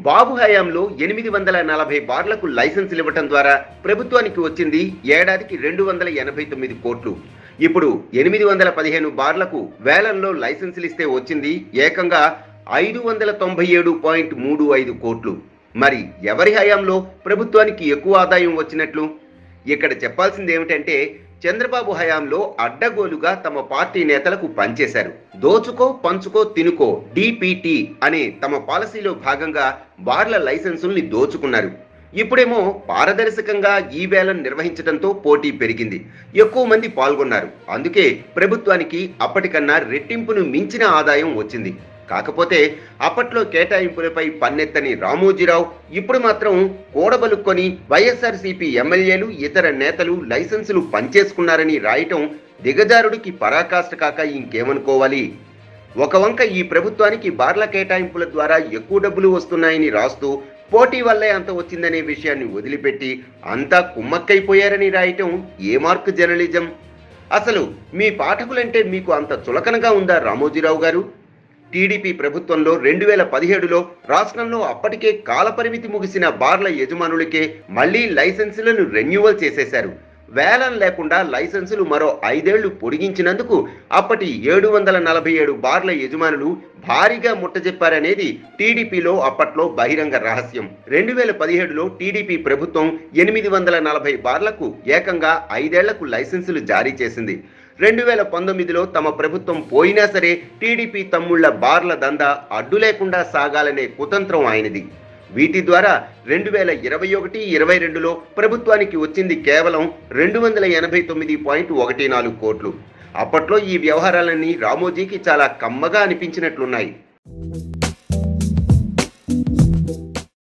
బాబు హయాంలో ఎనిమిది వందల నలభై బార్లకు లైసెన్సులు ఇవ్వటం ద్వారా ప్రభుత్వానికి వచ్చింది ఏడాదికి రెండు వందల ఎనభై తొమ్మిది కోట్లు ఇప్పుడు ఎనిమిది వందల పదిహేను బార్లకు వేలంలో లైసెన్సులు ఇస్తే వచ్చింది ఏకంగా ఐదు వందల తొంభై ఏడు పాయింట్ మూడు ఐదు కోట్లు మరి ఎవరి హయాంలో ప్రభుత్వానికి ఎక్కువ ఆదాయం వచ్చినట్లు ఇక్కడ చెప్పాల్సింది ఏమిటంటే చంద్రబాబు హయాంలో అడ్డగోలుగా తమ పార్టీ నేతలకు పనిచేశారు దోచుకో పంచుకో తినుకో డిపిటి అనే తమ పాలసీలో భాగంగా బార్ల లైసెన్సుల్ని దోచుకున్నారు ఇప్పుడేమో పారదర్శకంగా ఈ వేలం నిర్వహించడంతో పోటీ పెరిగింది ఎక్కువ మంది పాల్గొన్నారు అందుకే ప్రభుత్వానికి అప్పటికన్నా రెట్టింపును మించిన ఆదాయం వచ్చింది కాకపోతే అప్పట్లో కేటాయింపులపై పన్నెత్తని రామోజీరావు ఇప్పుడు మాత్రం కూడబలుక్కొని వైఎస్ఆర్సీపీ ఎమ్మెల్యేలు ఇతర నేతలు లైసెన్సులు పంచేసుకున్నారని రాయటం దిగజారుడికి పరాకాష్ట కాక ఇంకేమనుకోవాలి ఒక వంక ఈ ప్రభుత్వానికి బార్ల కేటాయింపుల ద్వారా ఎక్కువ డబ్బులు వస్తున్నాయని రాస్తూ పోటీ వల్లే అంత వచ్చిందనే విషయాన్ని వదిలిపెట్టి అంతా కుమ్మక్కైపోయారని రాయటం ఏ మార్క్ జర్నలిజం అసలు మీ పాఠకులంటే మీకు అంత చులకనగా ఉందా రామోజీరావు గారు టీడీపీ ప్రభుత్వంలో రెండు వేల పదిహేడులో రాష్ట్రంలో అప్పటికే కాలపరిమితి ముగిసిన బార్ల యజమానులకే మళ్లీ లైసెన్సులను రెన్యువల్ చేసేశారు వేలం లేకుండా లైసెన్సులు మరో ఐదేళ్లు పొడిగించినందుకు అప్పటి ఏడు వందల నలభై ఏడు బార్ల యజమానులు భారీగా ముట్టజెప్పారనేది టీడీపీలో అప్పట్లో బహిరంగ రహస్యం రెండు వేల పదిహేడులో టీడీపీ ప్రభుత్వం ఎనిమిది వందల నలభై బార్లకు ఏకంగా ఐదేళ్లకు లైసెన్సులు జారీ చేసింది రెండు వేల పంతొమ్మిదిలో తమ ప్రభుత్వం పోయినా సరే టీడీపీ తమ్ముళ్ల బార్ల దందా అడ్డు లేకుండా సాగాలనే కుతంత్రం ఆయనది వీటి ద్వారా రెండు వేల ఇరవై ఒకటి ఇరవై రెండులో ప్రభుత్వానికి వచ్చింది కేవలం రెండు వందల ఎనభై తొమ్మిది పాయింట్ ఒకటి నాలుగు కోట్లు అప్పట్లో ఈ వ్యవహారాలన్నీ రామోజీకి చాలా కమ్మగా అనిపించినట్లున్నాయి